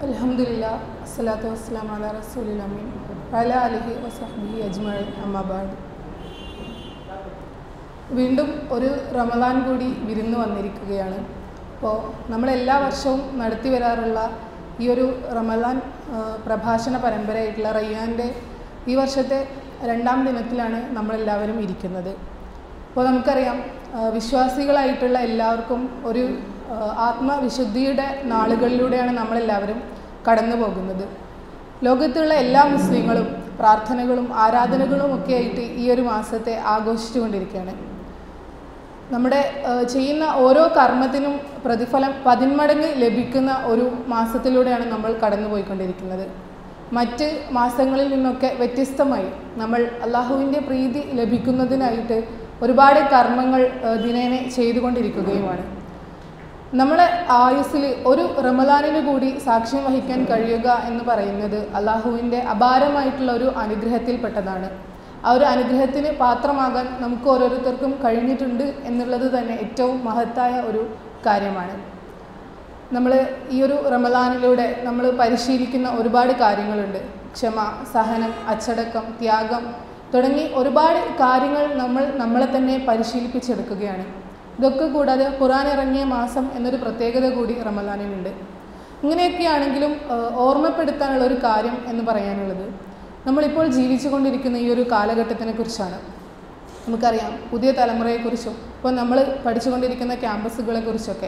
അലഹമുല്ല അസ്സലാത്തു വസ്സലാം അല റസൂലിൽ അമീൻ അല അലിഹി വസഹബി അജ്മഴി അമ്മാബാദ് വീണ്ടും ഒരു റമദാൻ കൂടി വിരുന്ന് വന്നിരിക്കുകയാണ് അപ്പോൾ നമ്മൾ എല്ലാ വർഷവും നടത്തി വരാറുള്ള ഈ ഒരു റമദാൻ ആ, പ്രഭാഷണ പരമ്പരയായിട്ടുള്ള റയ്യാൻ്റെ ഈ വർഷത്തെ രണ്ടാം ദിനത്തിലാണ് നമ്മളെല്ലാവരും ഇരിക്കുന്നത് അപ്പോൾ നമുക്കറിയാം ആ, വിശ്വാസികളായിട്ടുള്ള എല്ലാവർക്കും ഒരു ആ, ആത്മവിശുദ്ധിയുടെ നാളുകളിലൂടെയാണ് നമ്മളെല്ലാവരും കടന്നു പോകുന്നത് ലോകത്തുള്ള എല്ലാ മുസ്ലിങ്ങളും പ്രാർത്ഥനകളും ആരാധനകളും ഒക്കെ ആയിട്ട് ഈ ഒരു മാസത്തെ ആഘോഷിച്ചുകൊണ്ടിരിക്കുകയാണ് നമ്മുടെ ആ, ചെയ്യുന്ന ഓരോ കർമ്മത്തിനും പ്രതിഫലം പതിന്മടങ്ങ് ലഭിക്കുന്ന ഒരു മാസത്തിലൂടെയാണ് നമ്മൾ കടന്നു പോയിക്കൊണ്ടിരിക്കുന്നത് മറ്റ് മാസങ്ങളിൽ നിന്നൊക്കെ വ്യത്യസ്തമായി നമ്മൾ അള്ളാഹുവിൻ്റെ പ്രീതി ലഭിക്കുന്നതിനായിട്ട് ഒരുപാട് കർമ്മങ്ങൾ ആ, ദിനേനെ ചെയ്തുകൊണ്ടിരിക്കുകയുമാണ് നമ്മളെ ആയുസ്സിൽ ഒരു റമദാനിന് കൂടി സാക്ഷ്യം വഹിക്കാൻ കഴിയുക എന്ന് പറയുന്നത് അള്ളാഹുവിൻ്റെ അപാരമായിട്ടുള്ള ഒരു അനുഗ്രഹത്തിൽപ്പെട്ടതാണ് ആ ഒരു അനുഗ്രഹത്തിന് പാത്രമാകാൻ നമുക്ക് ഓരോരുത്തർക്കും കഴിഞ്ഞിട്ടുണ്ട് എന്നുള്ളത് തന്നെ ഏറ്റവും മഹത്തായ ഒരു കാര്യമാണ് നമ്മൾ ഈ ഒരു റമദാനിലൂടെ നമ്മൾ പരിശീലിക്കുന്ന ഒരുപാട് കാര്യങ്ങളുണ്ട് ക്ഷമ സഹനം അച്ചടക്കം ത്യാഗം തുടങ്ങി ഒരുപാട് കാര്യങ്ങൾ നമ്മൾ നമ്മളെ തന്നെ പരിശീലിപ്പിച്ചെടുക്കുകയാണ് ഇതൊക്കെ കൂടാതെ ഖുറാൻ ഇറങ്ങിയ മാസം എന്നൊരു പ്രത്യേകത കൂടി റമദാനിനുണ്ട് ഇങ്ങനെയൊക്കെയാണെങ്കിലും ആ, ഓർമ്മപ്പെടുത്താനുള്ള ഒരു കാര്യം എന്ന് പറയാനുള്ളത് നമ്മളിപ്പോൾ ജീവിച്ചുകൊണ്ടിരിക്കുന്ന ഈ ഒരു കാലഘട്ടത്തിനെ കുറിച്ചാണ് നമുക്കറിയാം പുതിയ തലമുറയെക്കുറിച്ചും ഇപ്പോൾ നമ്മൾ പഠിച്ചുകൊണ്ടിരിക്കുന്ന ക്യാമ്പസുകളെക്കുറിച്ചൊക്കെ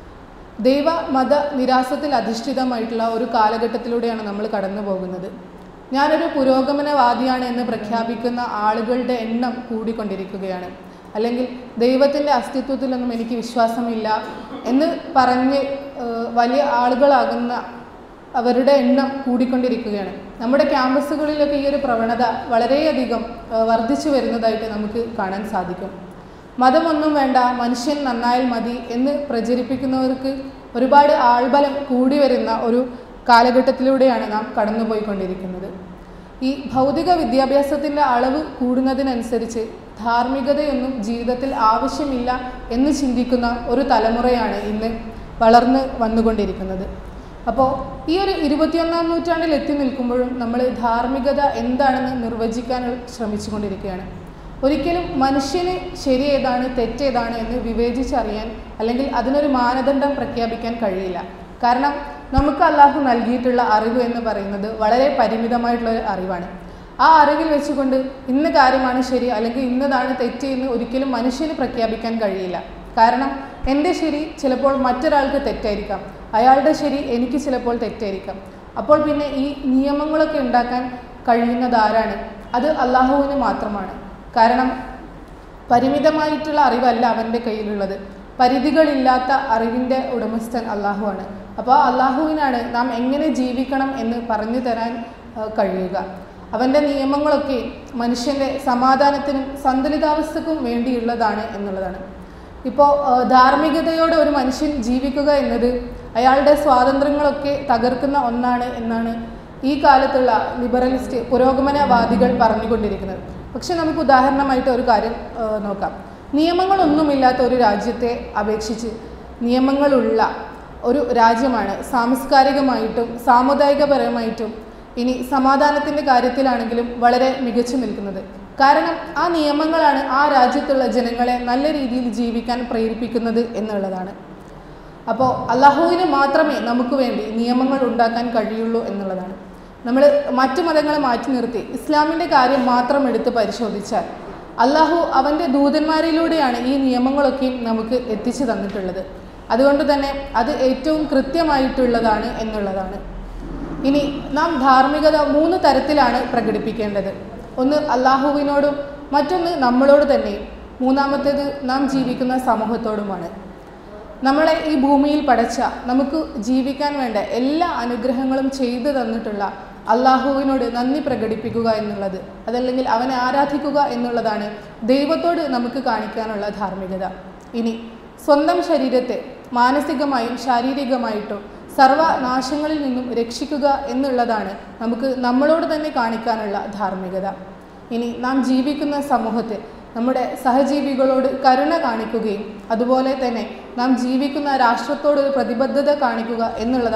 ദൈവ മത നിരാസത്തിൽ അധിഷ്ഠിതമായിട്ടുള്ള ഒരു കാലഘട്ടത്തിലൂടെയാണ് നമ്മൾ കടന്നു പോകുന്നത് ഞാനൊരു പുരോഗമനവാദിയാണ് എന്ന് പ്രഖ്യാപിക്കുന്ന ആളുകളുടെ എണ്ണം കൂടിക്കൊണ്ടിരിക്കുകയാണ് അല്ലെങ്കിൽ ദൈവത്തിൻ്റെ അസ്തിത്വത്തിലൊന്നും എനിക്ക് വിശ്വാസമില്ല എന്ന് പറഞ്ഞ് ഏഹ്, വലിയ ആളുകളാകുന്ന അവരുടെ എണ്ണം കൂടിക്കൊണ്ടിരിക്കുകയാണ് നമ്മുടെ ക്യാമ്പസുകളിലൊക്കെ ഈ ഒരു പ്രവണത വളരെയധികം ഏഹ്, വർദ്ധിച്ചു വരുന്നതായിട്ട് നമുക്ക് കാണാൻ സാധിക്കും മതമൊന്നും വേണ്ട മനുഷ്യൻ നന്നായാൽ മതി എന്ന് പ്രചരിപ്പിക്കുന്നവർക്ക് ഒരുപാട് ആൾബലം കൂടി വരുന്ന ഒരു കാലഘട്ടത്തിലൂടെയാണ് നാം കടന്നുപോയിക്കൊണ്ടിരിക്കുന്നത് ഈ ഭൗതിക വിദ്യാഭ്യാസത്തിൻ്റെ അളവ് കൂടുന്നതിനനുസരിച്ച് ധാർമ്മികതയൊന്നും ജീവിതത്തിൽ ആവശ്യമില്ല എന്ന് ചിന്തിക്കുന്ന ഒരു തലമുറയാണ് ഇന്ന് വളർന്ന് വന്നുകൊണ്ടിരിക്കുന്നത് അപ്പോൾ ഈ ഒരു ഇരുപത്തിയൊന്നാം നൂറ്റാണ്ടിൽ എത്തി നിൽക്കുമ്പോഴും നമ്മൾ ധാർമ്മികത എന്താണെന്ന് നിർവചിക്കാൻ ശ്രമിച്ചുകൊണ്ടിരിക്കുകയാണ് ഒരിക്കലും മനുഷ്യന് ശരി ഏതാണ് തെറ്റേതാണ് എന്ന് വിവേചിച്ചറിയാൻ അല്ലെങ്കിൽ അതിനൊരു മാനദണ്ഡം പ്രഖ്യാപിക്കാൻ കഴിയില്ല കാരണം നമുക്ക് അള്ളാഹു നൽകിയിട്ടുള്ള അറിവ് എന്ന് പറയുന്നത് വളരെ പരിമിതമായിട്ടുള്ള ഒരു അറിവാണ് ആ അറിവിൽ വെച്ചുകൊണ്ട് ഇന്ന കാര്യമാണ് ശരി അല്ലെങ്കിൽ ഇന്നതാണ് തെറ്റ് എന്ന് ഒരിക്കലും മനുഷ്യന് പ്രഖ്യാപിക്കാൻ കഴിയില്ല കാരണം എൻ്റെ ശരി ചിലപ്പോൾ മറ്റൊരാൾക്ക് തെറ്റായിരിക്കാം അയാളുടെ ശരി എനിക്ക് ചിലപ്പോൾ തെറ്റായിരിക്കാം അപ്പോൾ പിന്നെ ഈ നിയമങ്ങളൊക്കെ ഉണ്ടാക്കാൻ കഴിയുന്നത് ആരാണ് അത് അള്ളാഹുവിന് മാത്രമാണ് കാരണം പരിമിതമായിട്ടുള്ള അറിവല്ല അവൻ്റെ കയ്യിലുള്ളത് പരിധികളില്ലാത്ത അറിവിൻ്റെ ഉടമസ്ഥൻ അള്ളാഹുവാണ് അപ്പോൾ ആ അള്ളാഹുവിനാണ് നാം എങ്ങനെ ജീവിക്കണം എന്ന് പറഞ്ഞു തരാൻ ആ, കഴിയുക അവൻ്റെ നിയമങ്ങളൊക്കെ മനുഷ്യൻ്റെ സമാധാനത്തിനും സന്തുലിതാവസ്ഥക്കും വേണ്ടിയുള്ളതാണ് എന്നുള്ളതാണ് ഇപ്പോൾ ആ, ധാർമ്മികതയോടെ ഒരു മനുഷ്യൻ ജീവിക്കുക എന്നത് അയാളുടെ സ്വാതന്ത്ര്യങ്ങളൊക്കെ തകർക്കുന്ന ഒന്നാണ് എന്നാണ് ഈ കാലത്തുള്ള ലിബറലിസ്റ്റ് പുരോഗമനവാദികൾ പറഞ്ഞുകൊണ്ടിരിക്കുന്നത് പക്ഷെ നമുക്ക് ഉദാഹരണമായിട്ട് ഒരു കാര്യം ആ, നോക്കാം നിയമങ്ങളൊന്നുമില്ലാത്ത ഒരു രാജ്യത്തെ അപേക്ഷിച്ച് നിയമങ്ങളുള്ള ഒരു രാജ്യമാണ് സാംസ്കാരികമായിട്ടും സാമുദായികപരമായിട്ടും ഇനി സമാധാനത്തിൻ്റെ കാര്യത്തിലാണെങ്കിലും വളരെ മികച്ചു നിൽക്കുന്നത് കാരണം ആ നിയമങ്ങളാണ് ആ രാജ്യത്തുള്ള ജനങ്ങളെ നല്ല രീതിയിൽ ജീവിക്കാൻ പ്രേരിപ്പിക്കുന്നത് എന്നുള്ളതാണ് അപ്പോൾ അള്ളാഹുവിന് മാത്രമേ നമുക്ക് വേണ്ടി നിയമങ്ങൾ ഉണ്ടാക്കാൻ കഴിയുള്ളൂ എന്നുള്ളതാണ് നമ്മൾ മറ്റു മതങ്ങളെ മാറ്റി നിർത്തി ഇസ്ലാമിൻ്റെ കാര്യം മാത്രം എടുത്ത് പരിശോധിച്ചാൽ അള്ളാഹു അവൻ്റെ ദൂതന്മാരിലൂടെയാണ് ഈ നിയമങ്ങളൊക്കെയും നമുക്ക് എത്തിച്ചു തന്നിട്ടുള്ളത് അതുകൊണ്ട് തന്നെ അത് ഏറ്റവും കൃത്യമായിട്ടുള്ളതാണ് എന്നുള്ളതാണ് ഇനി നാം ധാർമ്മികത മൂന്ന് തരത്തിലാണ് പ്രകടിപ്പിക്കേണ്ടത് ഒന്ന് അള്ളാഹുവിനോടും മറ്റൊന്ന് നമ്മളോട് തന്നെയും മൂന്നാമത്തേത് നാം ജീവിക്കുന്ന സമൂഹത്തോടുമാണ് നമ്മളെ ഈ ഭൂമിയിൽ പടച്ച നമുക്ക് ജീവിക്കാൻ വേണ്ട എല്ലാ അനുഗ്രഹങ്ങളും ചെയ്തു തന്നിട്ടുള്ള അള്ളാഹുവിനോട് നന്ദി പ്രകടിപ്പിക്കുക എന്നുള്ളത് അതല്ലെങ്കിൽ അവനെ ആരാധിക്കുക എന്നുള്ളതാണ് ദൈവത്തോട് നമുക്ക് കാണിക്കാനുള്ള ധാർമ്മികത ഇനി സ്വന്തം ശരീരത്തെ മാനസികമായും ശാരീരികമായിട്ടും സർവനാശങ്ങളിൽ നിന്നും രക്ഷിക്കുക എന്നുള്ളതാണ് നമുക്ക് നമ്മളോട് തന്നെ കാണിക്കാനുള്ള ധാർമ്മികത ഇനി നാം ജീവിക്കുന്ന സമൂഹത്തിൽ നമ്മുടെ സഹജീവികളോട് കരുണ കാണിക്കുകയും അതുപോലെ തന്നെ നാം ജീവിക്കുന്ന രാഷ്ട്രത്തോട് ഒരു പ്രതിബദ്ധത കാണിക്കുക എന്നുള്ളതാണ്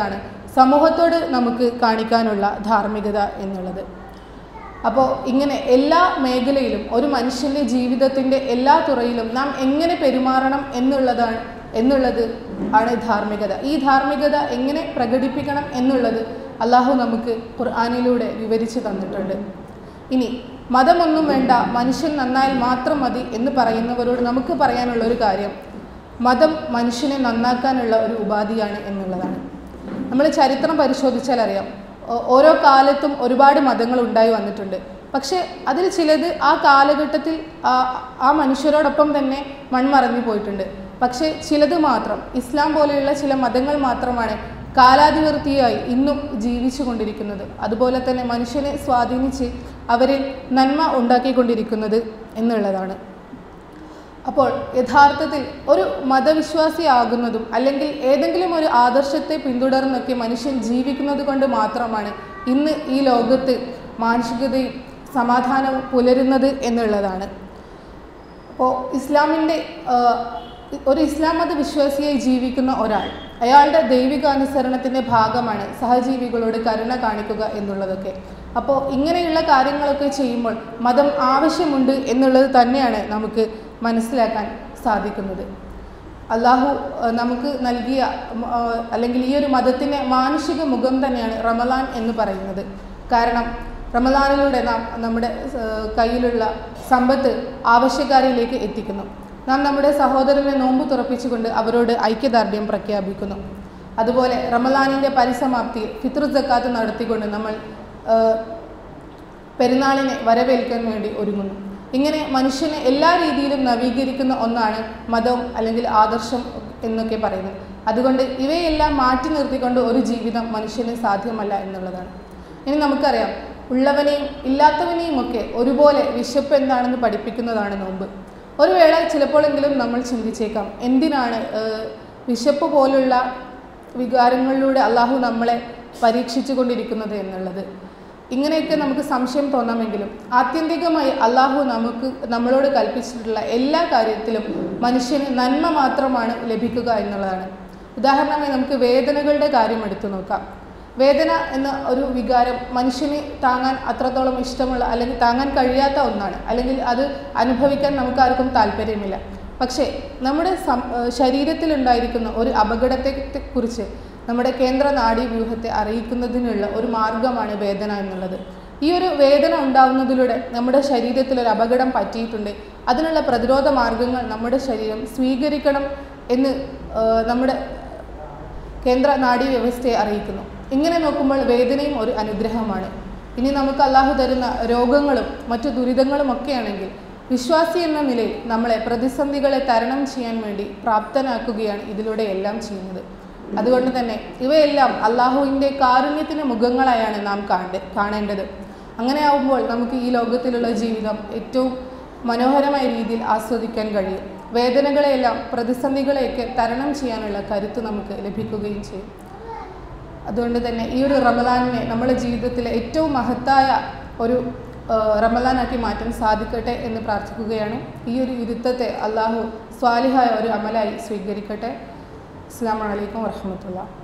സമൂഹത്തോട് നമുക്ക് കാണിക്കാനുള്ള ധാർമ്മികത എന്നുള്ളത് അപ്പോൾ ഇങ്ങനെ എല്ലാ മേഖലയിലും ഒരു മനുഷ്യൻ്റെ ജീവിതത്തിൻ്റെ എല്ലാ തുറയിലും നാം എങ്ങനെ പെരുമാറണം എന്നുള്ളതാണ് എന്നുള്ളത് ആണ് ധാർമ്മികത ഈ ധാർമ്മികത എങ്ങനെ പ്രകടിപ്പിക്കണം എന്നുള്ളത് അള്ളാഹു നമുക്ക് ഖുർആാനിലൂടെ വിവരിച്ചു തന്നിട്ടുണ്ട് ഇനി മതമൊന്നും വേണ്ട മനുഷ്യൻ നന്നായാൽ മാത്രം മതി എന്ന് പറയുന്നവരോട് നമുക്ക് പറയാനുള്ള ഒരു കാര്യം മതം മനുഷ്യനെ നന്നാക്കാനുള്ള ഒരു ഉപാധിയാണ് എന്നുള്ളതാണ് നമ്മൾ ചരിത്രം പരിശോധിച്ചാൽ അറിയാം ഓ- ഓരോ കാലത്തും ഒരുപാട് മതങ്ങൾ ഉണ്ടായി വന്നിട്ടുണ്ട് പക്ഷേ അതിൽ ചിലത് ആ കാലഘട്ടത്തിൽ ആ ആ മനുഷ്യരോടൊപ്പം തന്നെ മൺമറഞ്ഞു പോയിട്ടുണ്ട് പക്ഷേ ചിലത് മാത്രം ഇസ്ലാം പോലെയുള്ള ചില മതങ്ങൾ മാത്രമാണ് കാലാതിവർത്തിയായി ഇന്നും ജീവിച്ചു കൊണ്ടിരിക്കുന്നത് അതുപോലെ തന്നെ മനുഷ്യനെ സ്വാധീനിച്ച് അവരിൽ നന്മ ഉണ്ടാക്കിക്കൊണ്ടിരിക്കുന്നത് എന്നുള്ളതാണ് അപ്പോൾ യഥാർത്ഥത്തിൽ ഒരു മതവിശ്വാസിയാകുന്നതും അല്ലെങ്കിൽ ഏതെങ്കിലും ഒരു ആദർശത്തെ പിന്തുടർന്നൊക്കെ മനുഷ്യൻ ജീവിക്കുന്നത് കൊണ്ട് മാത്രമാണ് ഇന്ന് ഈ ലോകത്ത് മാനസികതയും സമാധാനവും പുലരുന്നത് എന്നുള്ളതാണ് അപ്പോൾ ഇസ്ലാമിൻ്റെ ആ, ഒരു ഇസ്ലാം മത വിശ്വാസിയായി ജീവിക്കുന്ന ഒരാൾ അയാളുടെ ദൈവികാനുസരണത്തിൻ്റെ ഭാഗമാണ് സഹജീവികളോട് കരുണ കാണിക്കുക എന്നുള്ളതൊക്കെ അപ്പോൾ ഇങ്ങനെയുള്ള കാര്യങ്ങളൊക്കെ ചെയ്യുമ്പോൾ മതം ആവശ്യമുണ്ട് എന്നുള്ളത് തന്നെയാണ് നമുക്ക് മനസ്സിലാക്കാൻ സാധിക്കുന്നത് അള്ളാഹു ആ, നമുക്ക് നൽകിയ ഉം, ആ, അല്ലെങ്കിൽ ഈ ഒരു മതത്തിൻ്റെ മാനുഷിക മുഖം തന്നെയാണ് റമലാൻ എന്ന് പറയുന്നത് കാരണം റമലാനിലൂടെ നാം നമ്മുടെ ആ, കയ്യിലുള്ള സമ്പത്ത് ആവശ്യക്കാരിലേക്ക് എത്തിക്കുന്നു നാം നമ്മുടെ സഹോദരനെ നോമ്പ് തുറപ്പിച്ചുകൊണ്ട് അവരോട് ഐക്യദാർഢ്യം പ്രഖ്യാപിക്കുന്നു അതുപോലെ റമലാനിൻ്റെ പരിസമാപ്തി ഫിത്ർ ജക്കാത്ത് നടത്തിക്കൊണ്ട് നമ്മൾ ആ, പെരുന്നാളിനെ വരവേൽക്കാൻ വേണ്ടി ഒരുങ്ങുന്നു ഇങ്ങനെ മനുഷ്യനെ എല്ലാ രീതിയിലും നവീകരിക്കുന്ന ഒന്നാണ് മതം അല്ലെങ്കിൽ ആദർശം എന്നൊക്കെ പറയുന്നത് അതുകൊണ്ട് ഇവയെല്ലാം മാറ്റി നിർത്തിക്കൊണ്ട് ഒരു ജീവിതം മനുഷ്യന് സാധ്യമല്ല എന്നുള്ളതാണ് ഇനി നമുക്കറിയാം ഉള്ളവനെയും ഇല്ലാത്തവനെയും ഒക്കെ ഒരുപോലെ വിശപ്പ് എന്താണെന്ന് പഠിപ്പിക്കുന്നതാണ് നോമ്പ് ഒരു വേള ചിലപ്പോഴെങ്കിലും നമ്മൾ ചിന്തിച്ചേക്കാം എന്തിനാണ് ഏഹ്, വിശപ്പ് പോലുള്ള വികാരങ്ങളിലൂടെ അള്ളാഹു നമ്മളെ പരീക്ഷിച്ചു കൊണ്ടിരിക്കുന്നത് എന്നുള്ളത് ഇങ്ങനെയൊക്കെ നമുക്ക് സംശയം തോന്നാമെങ്കിലും ആത്യന്തികമായി അള്ളാഹു നമുക്ക് നമ്മളോട് കൽപ്പിച്ചിട്ടുള്ള എല്ലാ കാര്യത്തിലും മനുഷ്യന് നന്മ മാത്രമാണ് ലഭിക്കുക എന്നുള്ളതാണ് ഉദാഹരണമായി നമുക്ക് വേദനകളുടെ കാര്യം എടുത്തു നോക്കാം വേദന എന്ന ഒരു വികാരം മനുഷ്യന് താങ്ങാൻ അത്രത്തോളം ഇഷ്ടമുള്ള അല്ലെങ്കിൽ താങ്ങാൻ കഴിയാത്ത ഒന്നാണ് അല്ലെങ്കിൽ അത് അനുഭവിക്കാൻ നമുക്കാർക്കും താല്പര്യമില്ല പക്ഷേ നമ്മുടെ സം ഏഹ് ശരീരത്തിലുണ്ടായിരിക്കുന്ന ഒരു അപകടത്തെ കുറിച്ച് നമ്മുടെ കേന്ദ്ര നാഡീവ്യൂഹത്തെ അറിയിക്കുന്നതിനുള്ള ഒരു മാർഗമാണ് വേദന എന്നുള്ളത് ഈ ഒരു വേദന ഉണ്ടാവുന്നതിലൂടെ നമ്മുടെ ശരീരത്തിൽ ഒരു അപകടം പറ്റിയിട്ടുണ്ട് അതിനുള്ള പ്രതിരോധ മാർഗങ്ങൾ നമ്മുടെ ശരീരം സ്വീകരിക്കണം എന്ന് ഏഹ് നമ്മുടെ കേന്ദ്ര നാഡീ വ്യവസ്ഥയെ അറിയിക്കുന്നു ഇങ്ങനെ നോക്കുമ്പോൾ വേദനയും ഒരു അനുഗ്രഹമാണ് ഇനി നമുക്ക് അള്ളാഹു തരുന്ന രോഗങ്ങളും മറ്റു ദുരിതങ്ങളും ഒക്കെയാണെങ്കിൽ വിശ്വാസി എന്ന നിലയിൽ നമ്മളെ പ്രതിസന്ധികളെ തരണം ചെയ്യാൻ വേണ്ടി പ്രാപ്തനാക്കുകയാണ് ഇതിലൂടെ എല്ലാം ചെയ്യുന്നത് അതുകൊണ്ട് തന്നെ ഇവയെല്ലാം അള്ളാഹുവിൻ്റെ കാരുണ്യത്തിൻ്റെ മുഖങ്ങളായാണ് നാം കാണേ കാണേണ്ടത് അങ്ങനെ ആവുമ്പോൾ നമുക്ക് ഈ ലോകത്തിലുള്ള ജീവിതം ഏറ്റവും മനോഹരമായ രീതിയിൽ ആസ്വദിക്കാൻ കഴിയും വേദനകളെയെല്ലാം പ്രതിസന്ധികളെയൊക്കെ തരണം ചെയ്യാനുള്ള കരുത്ത് നമുക്ക് ലഭിക്കുകയും ചെയ്യും അതുകൊണ്ട് തന്നെ ഈ ഒരു റമദാനിനെ നമ്മുടെ ജീവിതത്തിലെ ഏറ്റവും മഹത്തായ ഒരു ആ, റമദാനാക്കി മാറ്റാൻ സാധിക്കട്ടെ എന്ന് പ്രാർത്ഥിക്കുകയാണ് ഈ ഒരു ഇരുത്തത്തെ അള്ളാഹു സ്വാലിഹായ ഒരു അമലായി സ്വീകരിക്കട്ടെ അസ്സാം വലൈക്കും വർഹമത്തുള്ള